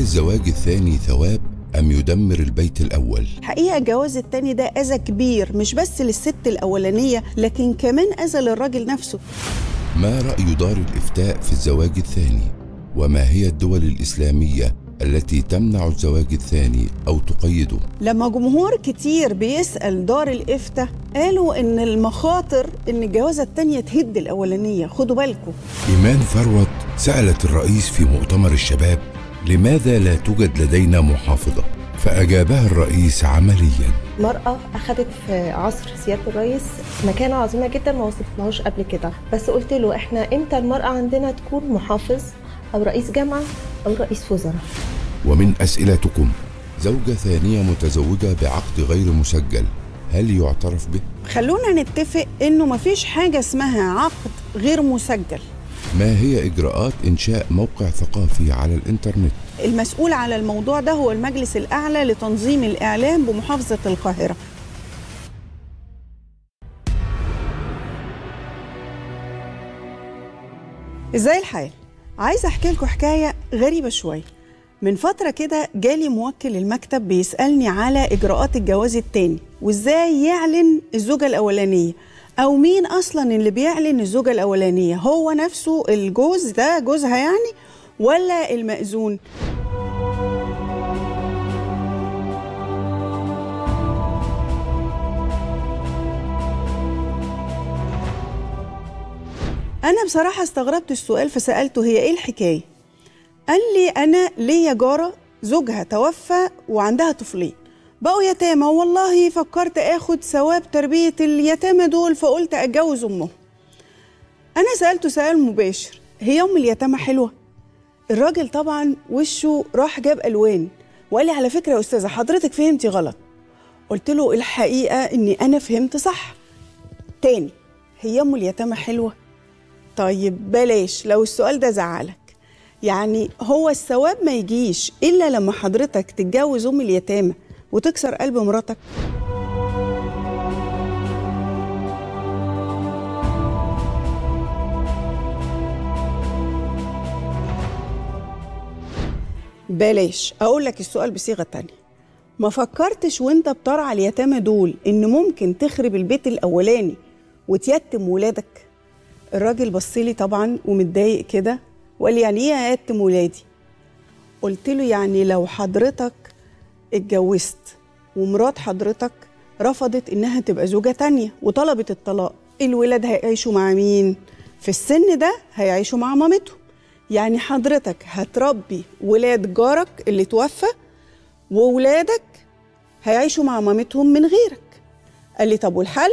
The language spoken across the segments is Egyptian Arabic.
الزواج الثاني ثواب أم يدمر البيت الأول؟ حقيقة الجواز التاني ده أذى كبير مش بس للست الأولانية لكن كمان أذى للراجل نفسه ما رأي دار الإفتاء في الزواج الثاني؟ وما هي الدول الإسلامية التي تمنع الزواج الثاني أو تقيده؟ لما جمهور كتير بيسأل دار الإفتاء قالوا إن المخاطر إن الجوازة التانية تهد الأولانية خدوا بالكم إيمان ثروت سألت الرئيس في مؤتمر الشباب لماذا لا توجد لدينا محافظة؟ فأجابها الرئيس عملياً المرأة أخذت في عصر سيادة الرئيس مكانة عظيمة جدا ما وصلتلهاش قبل كده بس قلت له إحنا إمتى المرأة عندنا تكون محافظ أو رئيس جامعة أو رئيس وزراء ومن أسئلتكم زوجة ثانية متزوجة بعقد غير مسجل هل يعترف به؟ خلونا نتفق إنه مفيش حاجة اسمها عقد غير مسجل ما هي إجراءات إنشاء موقع ثقافي على الإنترنت؟ المسؤول على الموضوع ده هو المجلس الأعلى لتنظيم الإعلام بمحافظة القاهرة ازاي الحال؟ عايزة احكي لكم حكاية غريبة شوية من فترة كده جالي موكل المكتب بيسألني على إجراءات الجواز التاني وإزاي يعلن الزوجة الأولانية أو مين أصلا اللي بيعلن الزوجة الأولانية هو نفسه الجوز ده جوزها يعني ولا المأذون أنا بصراحة استغربت السؤال فسألته هي إيه الحكاية؟ قال لي أنا ليا جارة زوجها توفى وعندها طفلين بقوا يتامى والله فكرت آخد ثواب تربية اليتامى دول فقلت أتجوز أمهم أنا سألته سؤال مباشر هي أم اليتامى حلوة؟ الراجل طبعا وشه راح جاب ألوان وقال لي على فكرة يا أستاذة حضرتك فهمتي غلط قلت له الحقيقة إني أنا فهمت صح تاني هي أم اليتامى حلوة؟ طيب بلاش لو السؤال ده زعلك يعني هو الثواب ما يجيش إلا لما حضرتك تتجوز أم اليتامى وتكسر قلب مراتك بلاش أقول لك السؤال بصيغة تانية ما فكرتش وانت بترعى اليتامى دول إن ممكن تخرب البيت الأولاني وتيتم ولادك الراجل بصلي طبعا ومتضايق كده وقال لي يعني ايه ايتم ولادي قلت له يعني لو حضرتك اتجوزت ومرات حضرتك رفضت انها تبقى زوجه تانية وطلبت الطلاق الولاد هيعيشوا مع مين في السن ده هيعيشوا مع مامتهم يعني حضرتك هتربي ولاد جارك اللي توفى وولادك هيعيشوا مع مامتهم من غيرك قال لي طب والحل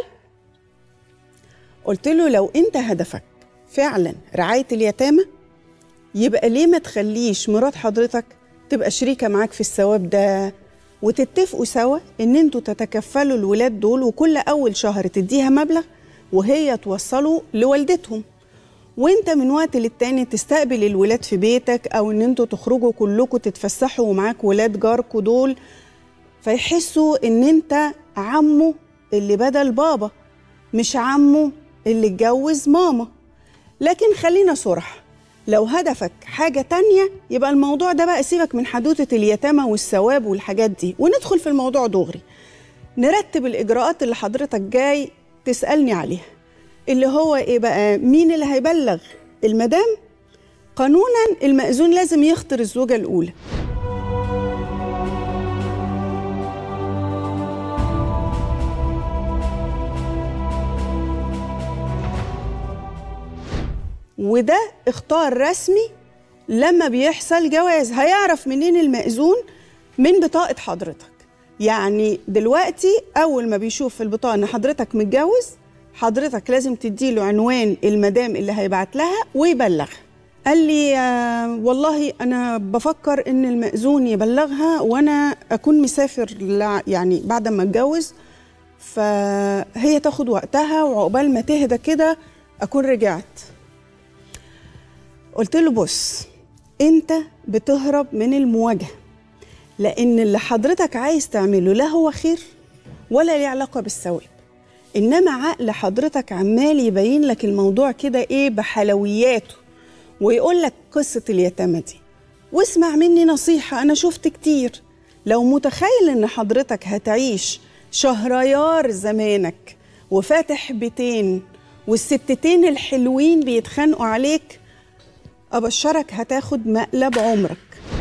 قلت له لو انت هدفك فعلا رعايه اليتامى يبقى ليه ما تخليش مرات حضرتك تبقى شريكه معاك في الثواب ده وتتفقوا سوا ان انتوا تتكفلوا الولاد دول وكل اول شهر تديها مبلغ وهي توصله لوالدتهم وانت من وقت للتاني تستقبل الولاد في بيتك او ان انتوا تخرجوا كلكم تتفسحوا ومعاك ولاد جاركوا دول فيحسوا ان انت عمه اللي بدل بابا مش عمه اللي اتجوز ماما لكن خلينا صرح لو هدفك حاجة تانية يبقى الموضوع ده بقى سيبك من حدوتة اليتامى والثواب والحاجات دي وندخل في الموضوع دغري نرتب الإجراءات اللي حضرتك جاي تسألني عليها اللي هو إيه بقى مين اللي هيبلغ المدام قانونا المأذون لازم يخطر الزوجة الأولى وده اختار رسمي لما بيحصل جواز هيعرف منين المأذون من بطاقة حضرتك يعني دلوقتي أول ما بيشوف في البطاقة إن حضرتك متجوز حضرتك لازم تديله عنوان المدام اللي هيبعت لها ويبلغها قال لي آه والله أنا بفكر إن المأذون يبلغها وأنا أكون مسافر يعني بعد ما أتجوز فهي تاخد وقتها وعقبال ما تهدى كده أكون رجعت قلت له بص انت بتهرب من المواجهه لان اللي حضرتك عايز تعمله لا هو خير ولا ليه علاقه بالثواب انما عقل حضرتك عمال يبين لك الموضوع كده ايه بحلوياته ويقول لك قصه اليتامى دي واسمع مني نصيحة أنا شفت كتير لو متخيل إن حضرتك هتعيش شهريار زمانك وفاتح بيتين والستتين الحلوين بيتخانقوا عليك أبشرك هتاخد مقلب عمرك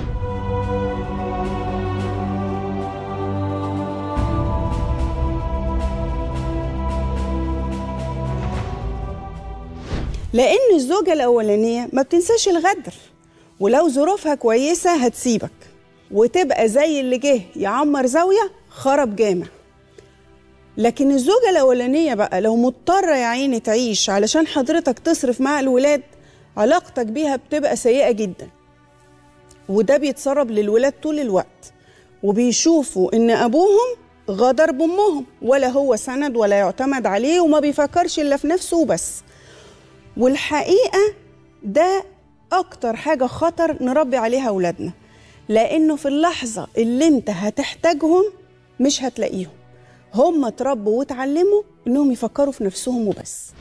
لأن الزوجة الأولانية ما بتنساش الغدر ولو ظروفها كويسة هتسيبك وتبقى زي اللي جه يعمر زاوية خرب جامع لكن الزوجة الأولانية بقى لو مضطرة يا عيني تعيش علشان حضرتك تصرف مع الولاد علاقتك بيها بتبقى سيئة جدا وده بيتسرب للولاد طول الوقت وبيشوفوا إن أبوهم غدر بأمهم ولا هو سند ولا يعتمد عليه وما بيفكرش إلا في نفسه وبس والحقيقة ده أكتر حاجة خطر نربي عليها أولادنا لأنه في اللحظة اللي أنت هتحتاجهم مش هتلاقيهم هم اتربوا واتعلموا إنهم يفكروا في نفسهم وبس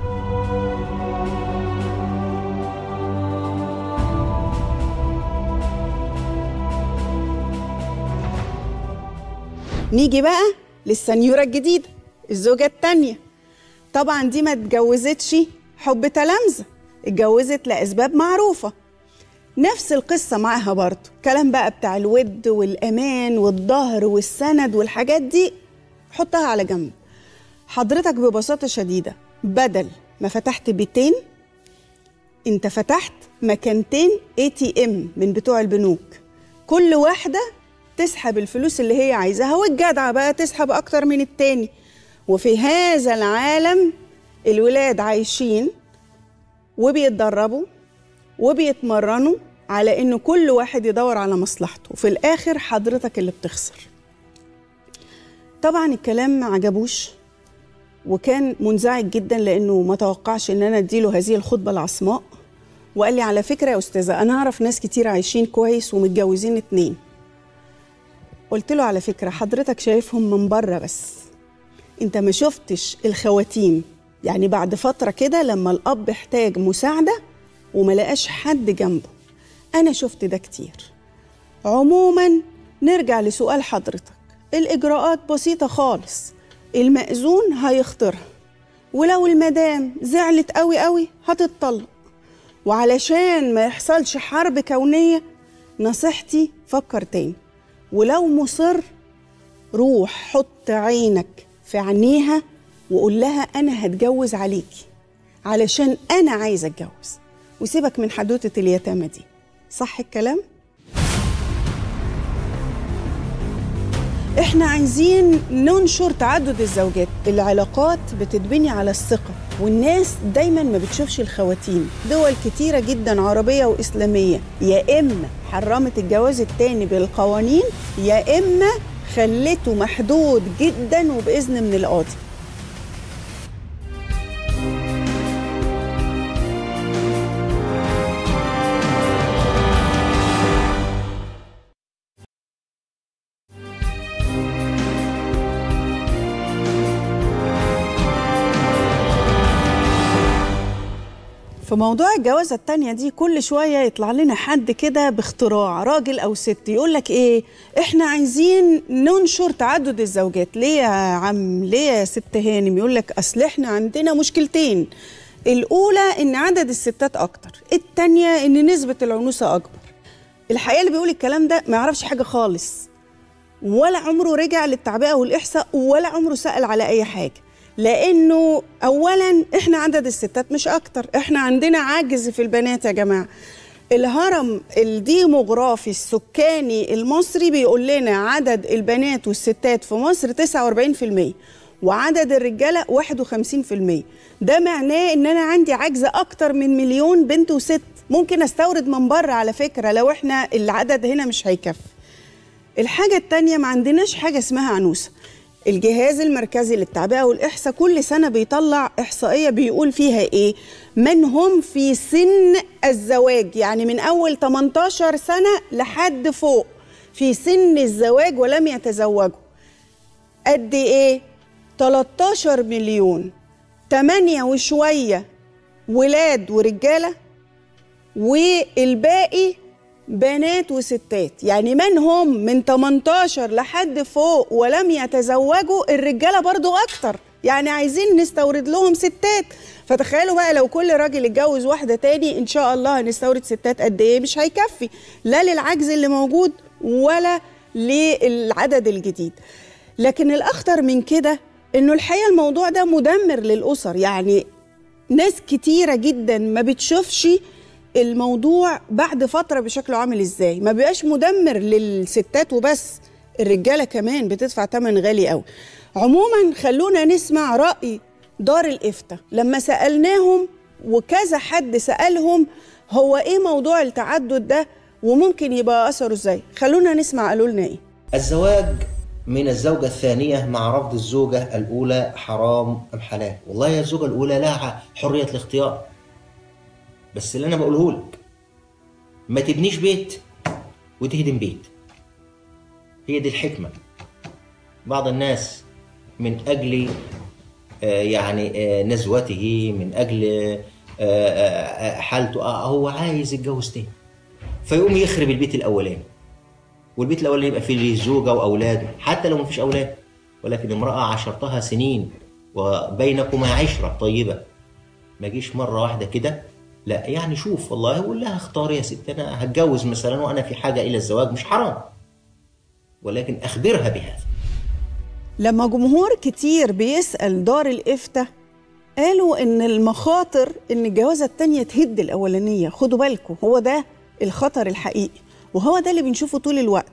نيجي بقى للسنيورة الجديدة الزوجة التانية طبعا دي ما اتجوزتش حب تلامذة اتجوزت لأسباب معروفة نفس القصة معاها برضه كلام بقى بتاع الود والأمان والظهر والسند والحاجات دي حطها على جنب حضرتك ببساطة شديدة بدل ما فتحت بيتين انت فتحت مكانتين اي تي ام من بتوع البنوك كل واحدة تسحب الفلوس اللي هي عايزاها والجدعة بقى تسحب أكتر من التاني وفي هذا العالم الولاد عايشين وبيتدربوا وبيتمرنوا على إن كل واحد يدور على مصلحته وفي الآخر حضرتك اللي بتخسر طبعا الكلام ما عجبوش وكان منزعج جدا لانه ما توقعش ان انا اديله هذه الخطبه العصماء وقال لي على فكره يا استاذه انا اعرف ناس كتير عايشين كويس ومتجوزين اتنين قلت له على فكره حضرتك شايفهم من بره بس انت ما شفتش الخواتيم يعني بعد فتره كده لما الاب احتاج مساعده وما لقاش حد جنبه انا شفت ده كتير عموما نرجع لسؤال حضرتك الإجراءات بسيطة خالص المأذون هيختارها ولو المدام زعلت قوي قوي هتتطلق وعلشان ما يحصلش حرب كونية نصيحتي فكر تاني ولو مصر روح حط عينك في عينيها وقول لها أنا هتجوز عليكي علشان أنا عايزة أتجوز وسيبك من حدوتة اليتامى دي صح الكلام؟ احنا عايزين ننشر تعدد الزوجات العلاقات بتتبني على الثقة والناس دايما ما بتشوفش الخواتيم دول كتيرة جدا عربية وإسلامية يا إما حرمت الجواز التاني بالقوانين يا إما خلته محدود جدا وبإذن من القاضي في موضوع الجوازة التانية دي كل شوية يطلع لنا حد كده باختراع راجل أو ست يقول لك إيه إحنا عايزين ننشر تعدد الزوجات ليه يا عم ليه يا ست هانم يقول لك أصل إحنا عندنا مشكلتين الأولى إن عدد الستات أكتر التانية إن نسبة العنوسة أكبر الحقيقة اللي بيقول الكلام ده ما يعرفش حاجة خالص ولا عمره رجع للتعبئة والإحصاء ولا عمره سأل على أي حاجة لانه اولا احنا عدد الستات مش اكتر احنا عندنا عجز في البنات يا جماعه الهرم الديموغرافي السكاني المصري بيقول لنا عدد البنات والستات في مصر 49% وعدد الرجاله 51% ده معناه ان انا عندي عجز اكتر من مليون بنت وست ممكن استورد من بره على فكره لو احنا العدد هنا مش هيكفي الحاجه التانيه ما عندناش حاجه اسمها عنوسه الجهاز المركزي للتعبئة والإحصاء كل سنة بيطلع إحصائية بيقول فيها إيه من هم في سن الزواج يعني من أول 18 سنة لحد فوق في سن الزواج ولم يتزوجوا قد إيه 13 مليون 8 وشوية ولاد ورجالة والباقي بنات وستات يعني من هم من 18 لحد فوق ولم يتزوجوا الرجالة برضو أكتر يعني عايزين نستورد لهم ستات فتخيلوا بقى لو كل راجل اتجوز واحدة تاني إن شاء الله هنستورد ستات قد إيه مش هيكفي لا للعجز اللي موجود ولا للعدد الجديد لكن الأخطر من كده إنه الحقيقة الموضوع ده مدمر للأسر يعني ناس كتيرة جدا ما بتشوفش الموضوع بعد فترة بشكله عامل ازاي ما بيبقاش مدمر للستات وبس الرجالة كمان بتدفع تمن غالي قوي عموما خلونا نسمع رأي دار الإفتاء لما سألناهم وكذا حد سألهم هو ايه موضوع التعدد ده وممكن يبقى أثره ازاي خلونا نسمع قالوا لنا ايه الزواج من الزوجة الثانية مع رفض الزوجة الأولى حرام أم حلال والله يا الزوجة الأولى لها حرية الاختيار بس اللي أنا بقوله لك ما تبنيش بيت وتهدم بيت هي دي الحكمة بعض الناس من أجل آه، يعني آه، نزوته من أجل آه، آه، حالته آه، هو عايز يتجوز تاني فيقوم يخرب البيت الأولاني والبيت الاولاني يبقى فيه زوجه واولاد حتى لو مفيش اولاد ولكن امراه عشرتها سنين وبينكما عشره طيبه ما جيش مره واحده كده لا يعني شوف والله قول لها اختاري يا ست انا هتجوز مثلا وانا في حاجه الى الزواج مش حرام ولكن اخبرها بهذا لما جمهور كتير بيسأل دار الإفتاء قالوا إن المخاطر إن الجوازة التانية تهد الأولانية خدوا بالكم هو ده الخطر الحقيقي وهو ده اللي بنشوفه طول الوقت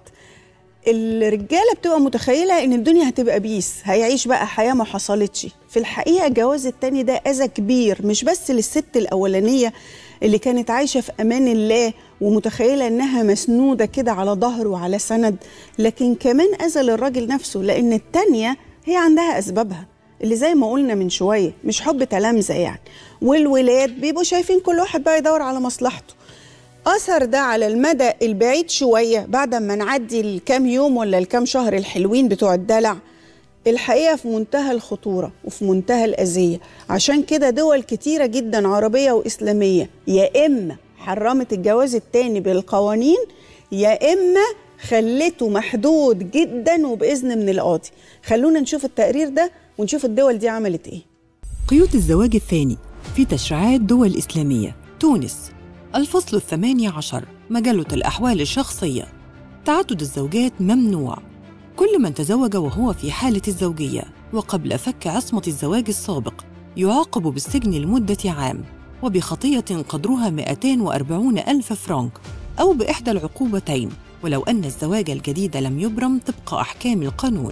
الرجالة بتبقى متخيلة إن الدنيا هتبقى بيس هيعيش بقى حياة ما حصلتش في الحقيقة الجواز التاني ده أذى كبير مش بس للست الأولانية اللي كانت عايشة في أمان الله ومتخيلة إنها مسنودة كده على ظهر وعلى سند لكن كمان أذى للراجل نفسه لأن التانية هي عندها أسبابها اللي زي ما قلنا من شوية مش حب تلامذة يعني والولاد بيبقوا شايفين كل واحد بقى يدور على مصلحته أثر ده على المدى البعيد شوية بعد ما نعدي الكام يوم ولا الكام شهر الحلوين بتوع الدلع الحقيقة في منتهى الخطورة وفي منتهى الأذية عشان كده دول كتيرة جدا عربية وإسلامية يا إما حرمت الجواز التاني بالقوانين يا إما خلته محدود جدا وبإذن من القاضي خلونا نشوف التقرير ده ونشوف الدول دي عملت إيه قيود الزواج الثاني في تشريعات دول إسلامية تونس الفصل الثماني عشر مجلة الأحوال الشخصية تعدد الزوجات ممنوع كل من تزوج وهو في حالة الزوجية وقبل فك عصمة الزواج السابق يعاقب بالسجن لمدة عام وبخطية قدرها 240 ألف فرنك أو بإحدى العقوبتين ولو أن الزواج الجديد لم يبرم طبق أحكام القانون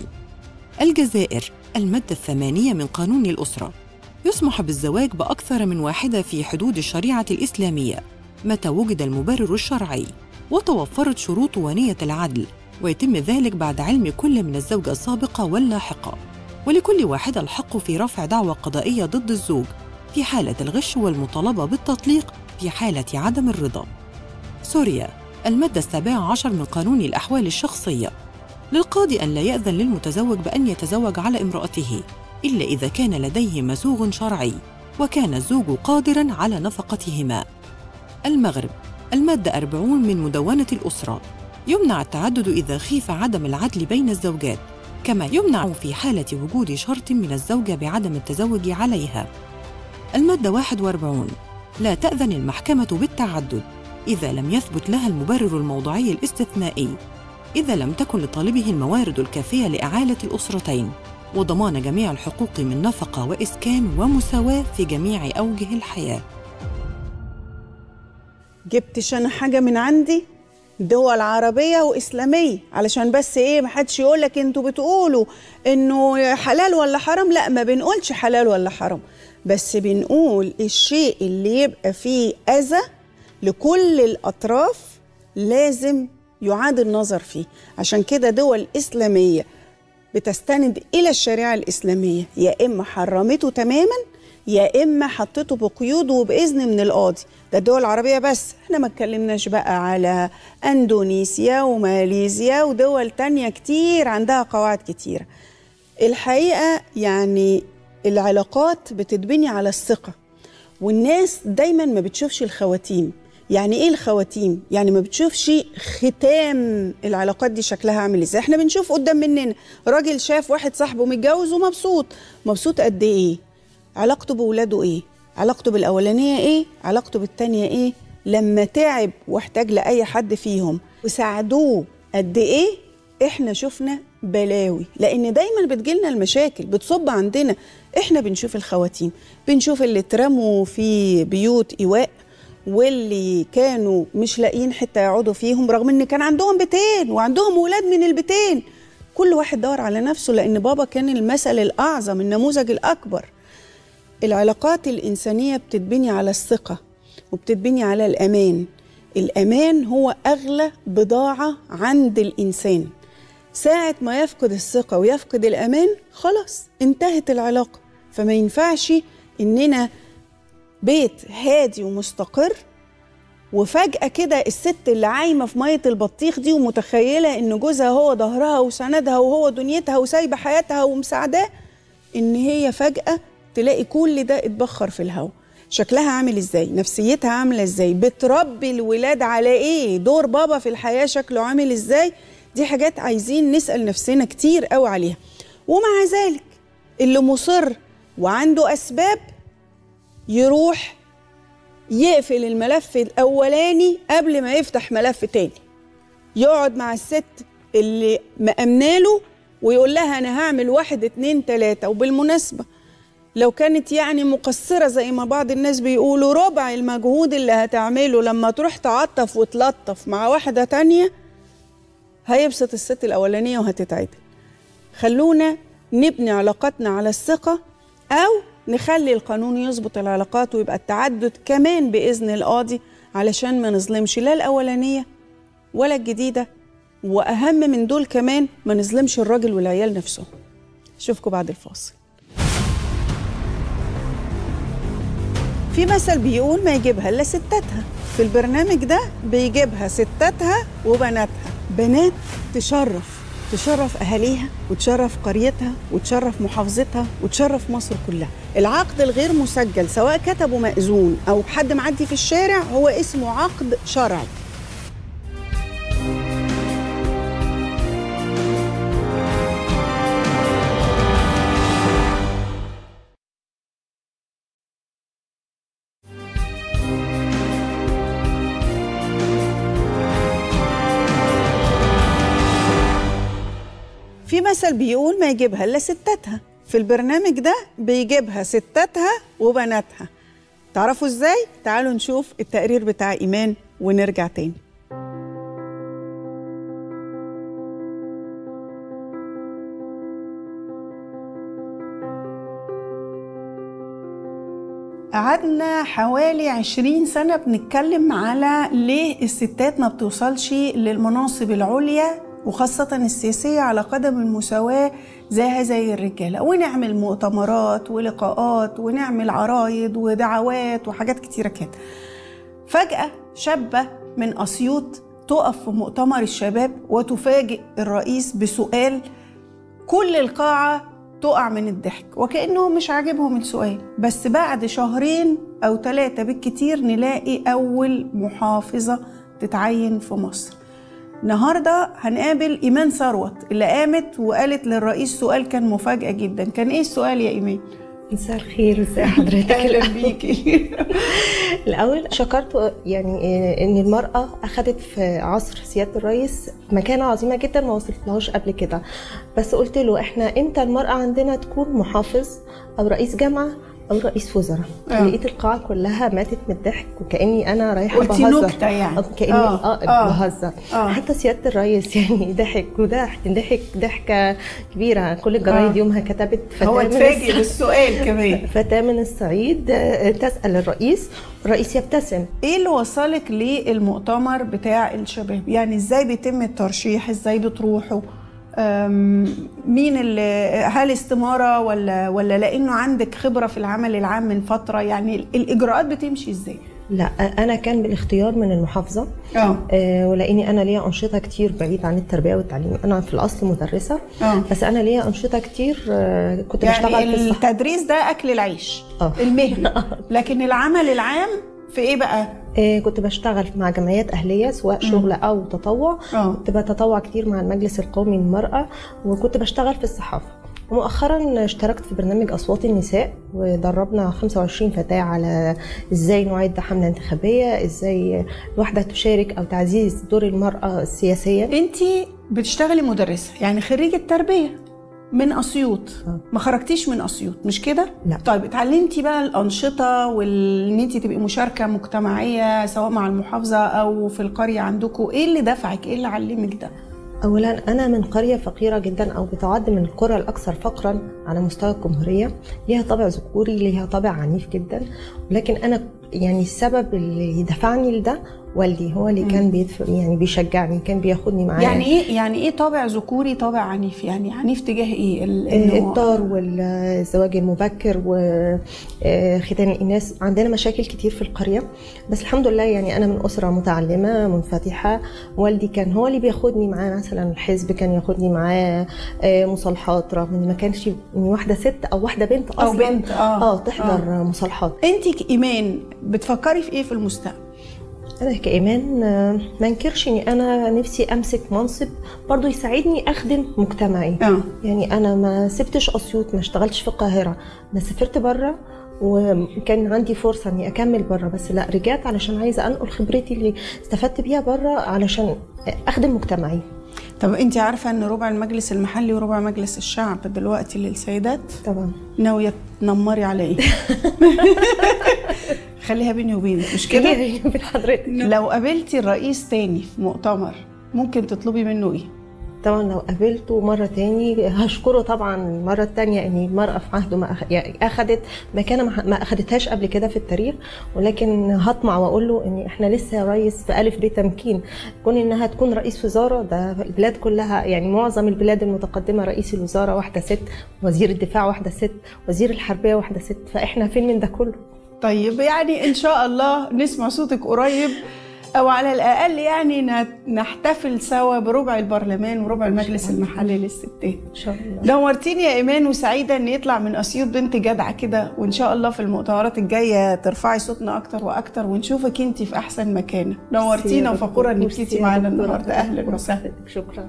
الجزائر المادة الثمانية من قانون الأسرة يسمح بالزواج بأكثر من واحدة في حدود الشريعة الإسلامية متى وجد المبرر الشرعي وتوفرت شروط ونية العدل ويتم ذلك بعد علم كل من الزوجة السابقة واللاحقة ولكل واحدة الحق في رفع دعوى قضائية ضد الزوج في حالة الغش والمطالبة بالتطليق في حالة عدم الرضا سوريا المادة السابعة عشر من قانون الأحوال الشخصية للقاضي أن لا يأذن للمتزوج بأن يتزوج على امرأته إلا إذا كان لديه مسوغ شرعي وكان الزوج قادرا على نفقتهما المغرب المادة 40 من مدونة الأسرة يمنع التعدد إذا خيف عدم العدل بين الزوجات كما يمنع في حالة وجود شرط من الزوجة بعدم التزوج عليها المادة 41 لا تأذن المحكمة بالتعدد إذا لم يثبت لها المبرر الموضوعي الاستثنائي إذا لم تكن لطالبه الموارد الكافية لإعالة الأسرتين وضمان جميع الحقوق من نفقة وإسكان ومساواة في جميع أوجه الحياة جبتش انا حاجه من عندي دول عربية وإسلامية علشان بس إيه محدش يقولك أنتوا بتقولوا إنه حلال ولا حرام لا ما بنقولش حلال ولا حرام بس بنقول الشيء اللي يبقى فيه أذى لكل الأطراف لازم يعاد النظر فيه عشان كده دول إسلامية بتستند إلى الشريعة الإسلامية يا إما حرمته تماماً يا اما حطيته بقيود وباذن من القاضي ده الدول العربيه بس احنا ما اتكلمناش بقى على اندونيسيا وماليزيا ودول تانية كتير عندها قواعد كتيره الحقيقه يعني العلاقات بتتبني على الثقه والناس دايما ما بتشوفش الخواتيم يعني ايه الخواتيم يعني ما بتشوفش ختام العلاقات دي شكلها عامل ازاي احنا بنشوف قدام مننا راجل شاف واحد صاحبه متجوز ومبسوط مبسوط قد ايه علاقته بولاده ايه علاقته بالاولانيه ايه علاقته بالتانيه ايه لما تعب واحتاج لاي حد فيهم وساعدوه قد ايه احنا شفنا بلاوي لان دايما بتجيلنا المشاكل بتصب عندنا احنا بنشوف الخواتيم بنشوف اللي اترموا في بيوت ايواء واللي كانوا مش لاقيين حته يقعدوا فيهم رغم ان كان عندهم بيتين وعندهم ولاد من البيتين كل واحد دور على نفسه لان بابا كان المثل الاعظم النموذج الاكبر العلاقات الانسانيه بتتبني على الثقه وبتتبني على الامان الامان هو اغلى بضاعه عند الانسان ساعة ما يفقد الثقة ويفقد الأمان خلاص انتهت العلاقة فما ينفعش إننا بيت هادي ومستقر وفجأة كده الست اللي عايمة في مية البطيخ دي ومتخيلة إن جوزها هو ظهرها وسندها وهو دنيتها وسايبة حياتها ومساعداه إن هي فجأة تلاقي كل ده اتبخر في الهوا شكلها عامل ازاي نفسيتها عاملة ازاي بتربي الولاد على ايه دور بابا في الحياة شكله عامل ازاي دي حاجات عايزين نسأل نفسنا كتير قوي عليها ومع ذلك اللي مصر وعنده أسباب يروح يقفل الملف الأولاني قبل ما يفتح ملف تاني يقعد مع الست اللي مأمناله ويقول لها أنا هعمل واحد اتنين تلاتة وبالمناسبة لو كانت يعني مقصرة زي ما بعض الناس بيقولوا ربع المجهود اللي هتعمله لما تروح تعطف وتلطف مع واحدة تانية هيبسط الست الأولانية وهتتعدل خلونا نبني علاقاتنا على الثقة أو نخلي القانون يظبط العلاقات ويبقى التعدد كمان بإذن القاضي علشان ما نظلمش لا الأولانية ولا الجديدة وأهم من دول كمان ما نظلمش الراجل والعيال نفسهم أشوفكم بعد الفاصل في مثل بيقول ما يجيبها إلا ستاتها في البرنامج ده بيجيبها ستاتها وبناتها بنات تشرف تشرف أهاليها وتشرف قريتها وتشرف محافظتها وتشرف مصر كلها العقد الغير مسجل سواء كتبه مأذون أو حد معدي في الشارع هو اسمه عقد شرعي في مثل بيقول ما يجيبها الا ستاتها في البرنامج ده بيجيبها ستاتها وبناتها تعرفوا ازاي تعالوا نشوف التقرير بتاع ايمان ونرجع تاني قعدنا حوالي عشرين سنة بنتكلم على ليه الستات ما بتوصلش للمناصب العليا وخاصة السياسية على قدم المساواة زيها زي الرجالة ونعمل مؤتمرات ولقاءات ونعمل عرايض ودعوات وحاجات كتيرة كده فجأة شابة من أسيوط تقف في مؤتمر الشباب وتفاجئ الرئيس بسؤال كل القاعة تقع من الضحك وكأنه مش عاجبهم السؤال بس بعد شهرين أو ثلاثة بالكتير نلاقي أول محافظة تتعين في مصر النهارده هنقابل ايمان ثروت اللي قامت وقالت للرئيس سؤال كان مفاجاه جدا كان ايه السؤال يا ايمان مساء الخير ازي حضرتك اهلا بيكي الاول شكرت يعني ان المراه اخذت في عصر سياده الرئيس مكانه عظيمه جدا ما وصلتلهاش قبل كده بس قلت له احنا امتى المراه عندنا تكون محافظ او رئيس جامعه او رئيس وزراء آه. لقيت القاعه كلها ماتت من الضحك وكاني انا رايحه قلتي بهزر نكتة يعني. آه، كاني آه، اه, آه، بهزر آه. حتى سياده الرئيس يعني ضحك وضحك ضحك ضحكه كبيره كل الجرايد آه. يومها كتبت فتاة هو من اتفاجئ الس- بالسؤال كمان فتاة من الصعيد آه، تسأل الرئيس الرئيس يبتسم ايه اللي وصلك للمؤتمر بتاع الشباب يعني ازاي بيتم الترشيح ازاي بتروحوا أم، مين اللي هل استماره ولا ولا لانه عندك خبره في العمل العام من فتره يعني ال- الاجراءات بتمشي ازاي لا انا كان بالاختيار من المحافظه اه آه، ولاني انا ليا انشطه كتير بعيد عن التربيه والتعليم انا في الاصل مدرسه اه بس انا ليا انشطه كتير آه، كنت بشتغل يعني في الصحه التدريس ده اكل العيش آه. المهنه لكن العمل العام في ايه بقى آه، كنت بشتغل مع جمعيات أهلية سواء شغل أو تطوع اه كنت بتطوع كتير مع المجلس القومي للمرأة وكنت بشتغل في الصحافة ومؤخرا اشتركت في برنامج أصوات النساء ودربنا 25 فتاة على ازاي نعد حملة انتخابية ازاي الواحدة تشارك أو تعزيز دور المرأة سياسيا انت بتشتغلي مدرسه يعني خريجه تربيه من اسيوط آه. ما خرجتيش من اسيوط مش كده لا. طيب اتعلمتي بقى الانشطه وان انت تبقي مشاركه مجتمعيه سواء مع المحافظه او في القريه عندكم ايه اللي دفعك ايه اللي علمك ده اولا انا من قريه فقيره جدا او بتعد من القرى الاكثر فقرا على مستوى الجمهوريه ليها طابع ذكوري ليها طابع عنيف جدا ولكن انا يعني السبب اللي دفعني لده والدي هو اللي كان بيدف... يعني بيشجعني كان بياخدني معاه يعني ايه يعني ايه طابع ذكوري طابع عنيف يعني عنيف تجاه ايه ال- آه، إنه- الطار والزواج المبكر وختان الاناث عندنا مشاكل كتير في القريه بس الحمد لله يعني انا من اسره متعلمه منفتحه والدي كان هو اللي بياخدني معاه مثلا الحزب كان ياخدني معاه آه، مصالحات رغم ان ما كانش ان واحده ست او واحده بنت أو اصلا بنت، آه. اه تحضر آه. مصالحات انت كايمان بتفكري في ايه في المستقبل انا كايمان آه، ما انكرش اني انا نفسي امسك منصب برضو يساعدني اخدم مجتمعي اه يعني انا ما سبتش اسيوط ما اشتغلتش في القاهره ما سافرت بره وكان عندي فرصه اني اكمل بره بس لا رجعت علشان عايزه انقل خبرتي اللي استفدت بيها بره علشان اخدم مجتمعي طب انت عارفه ان ربع المجلس المحلي وربع مجلس الشعب دلوقتي للسيدات طبعا ناويه تنمري على ايه خليها بيني وبينك مش كده بين حضرتك لو قابلتي الرئيس تاني في مؤتمر ممكن تطلبي منه ايه طبعا لو قابلته مرة تاني هشكره طبعا المرة التانية ان المرأة في عهده ما أخ- يعني اخدت مكانة ما ما اخدتهاش قبل كده في التاريخ ولكن هطمع واقول له ان احنا لسه رئيس في الف ب تمكين كون انها تكون رئيس وزارة ده البلاد كلها يعني معظم البلاد المتقدمة رئيس الوزارة واحدة ست وزير الدفاع واحدة ست وزير الحربية واحدة ست فاحنا فين من ده كله طيب يعني ان شاء الله نسمع صوتك قريب او على الاقل يعني نت- نحتفل سوا بربع البرلمان وربع المجلس المحلي للستات ان شاء الله نورتيني يا ايمان وسعيده ان يطلع من اسيوط بنت جدعه كده وان شاء الله في المؤتمرات الجايه ترفعي صوتنا اكتر واكتر ونشوفك انت في احسن مكانه نورتينا وفخوره انك ميرسي جيتي يا معانا دكتورة. النهارده اهلا وسهلا شكرا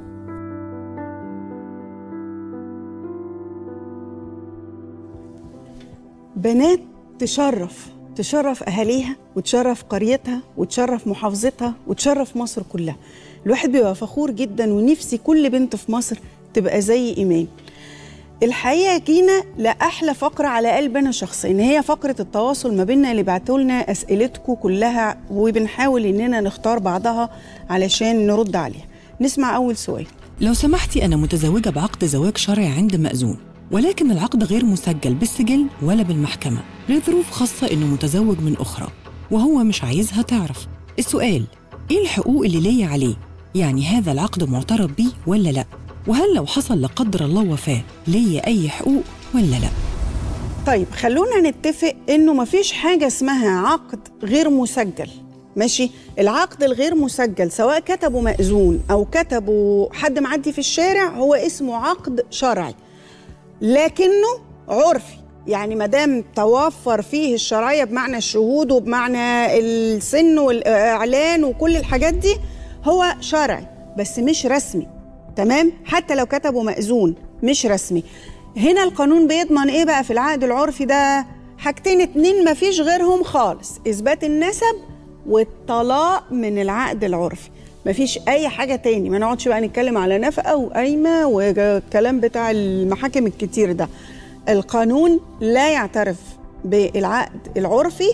بنات تشرف تشرف اهاليها وتشرف قريتها وتشرف محافظتها وتشرف مصر كلها الواحد بيبقى فخور جدا ونفسي كل بنت في مصر تبقى زي ايمان الحقيقه جينا لاحلى فقره على قلبنا شخصيا هي فقره التواصل ما بيننا اللي بعتوا لنا اسئلتكم كلها وبنحاول اننا نختار بعضها علشان نرد عليها نسمع اول سؤال لو سمحتي أنا متزوجة بعقد زواج شرعي عند مأذون ولكن العقد غير مسجل بالسجل ولا بالمحكمة لظروف خاصة إنه متزوج من أخرى وهو مش عايزها تعرف السؤال إيه الحقوق اللي ليا عليه؟ يعني هذا العقد معترف بيه ولا لأ؟ وهل لو حصل لا قدر الله وفاة ليا أي حقوق ولا لأ؟ طيب خلونا نتفق انه مفيش حاجه اسمها عقد غير مسجل ماشي العقد الغير مسجل سواء كتبه مأذون او كتبه حد معدي في الشارع هو اسمه عقد شرعي لكنه عرفي يعني ما دام توفر فيه الشرعيه بمعنى الشهود وبمعنى السن والاعلان وكل الحاجات دي هو شرعي بس مش رسمي تمام حتى لو كتبه مأذون مش رسمي هنا القانون بيضمن ايه بقى في العقد العرفي ده حاجتين اتنين مفيش غيرهم خالص اثبات النسب والطلاق من العقد العرفي مفيش اي حاجه تاني ما نقعدش بقى نتكلم على نفقه وقايمه والكلام بتاع المحاكم الكتير ده القانون لا يعترف بالعقد العرفي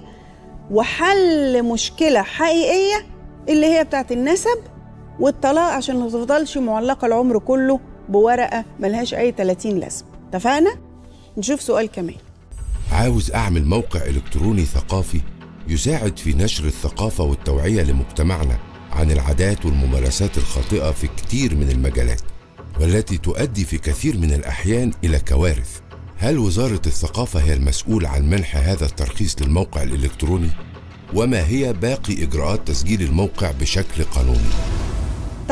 وحل مشكله حقيقيه اللي هي بتاعت النسب والطلاق عشان ما تفضلش معلقه العمر كله بورقه ملهاش اي 30 لازمه اتفقنا نشوف سؤال كمان عاوز أعمل موقع إلكتروني ثقافي يساعد في نشر الثقافة والتوعية لمجتمعنا عن العادات والممارسات الخاطئة في كتير من المجالات والتي تؤدي في كثير من الأحيان إلى كوارث هل وزارة الثقافة هي المسؤول عن منح هذا الترخيص للموقع الإلكتروني؟ وما هي باقي إجراءات تسجيل الموقع بشكل قانوني؟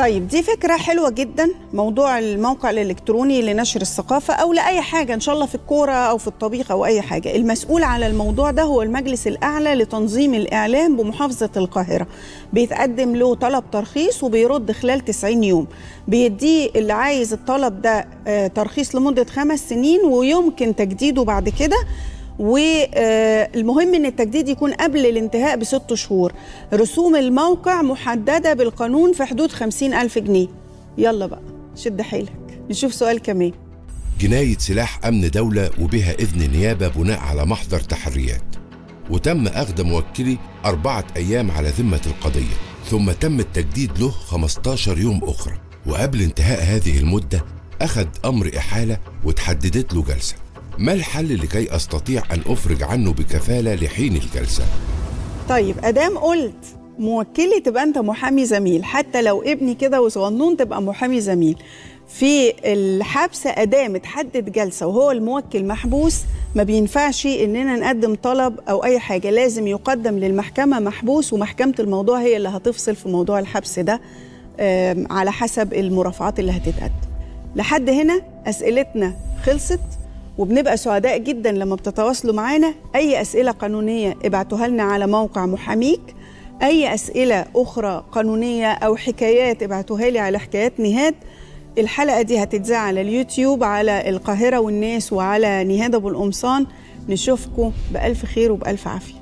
طيب دي فكرة حلوة جدا موضوع الموقع الإلكتروني لنشر الثقافة أو لأي حاجة إن شاء الله في الكورة أو في الطبيخ أو أي حاجة المسؤول على الموضوع ده هو المجلس الأعلى لتنظيم الإعلام بمحافظة القاهرة بيتقدم له طلب ترخيص وبيرد خلال 90 يوم بيديه اللي عايز الطلب ده آه، ترخيص لمدة خمس سنين ويمكن تجديده بعد كده والمهم ان التجديد يكون قبل الانتهاء بست شهور رسوم الموقع محددة بالقانون في حدود خمسين ألف جنيه يلا بقى شد حيلك نشوف سؤال كمان جناية سلاح أمن دولة وبها إذن نيابة بناء على محضر تحريات وتم أخذ موكلي أربعة أيام على ذمة القضية ثم تم التجديد له 15 يوم أخرى وقبل انتهاء هذه المدة أخذ أمر إحالة وتحددت له جلسة ما الحل لكي أستطيع أن أفرج عنه بكفالة لحين الجلسة؟ طيب ادام قلت موكلي تبقى انت محامي زميل حتى لو ابني كده وصغنون تبقى محامي زميل في الحبس ادام تحدد جلسه وهو الموكل محبوس ما بينفعش اننا نقدم طلب او اي حاجه لازم يقدم للمحكمه محبوس ومحكمه الموضوع هي اللي هتفصل في موضوع الحبس ده آم، على حسب المرافعات اللي هتتقدم لحد هنا اسئلتنا خلصت وبنبقى سعداء جدا لما بتتواصلوا معانا اي اسئله قانونيه ابعتوها لنا على موقع محاميك اي اسئله اخرى قانونيه او حكايات ابعتوها لي على حكايات نهاد الحلقه دي هتتذاع على اليوتيوب على القاهره والناس وعلى نهاد ابو القمصان نشوفكم بالف خير وبالف عافيه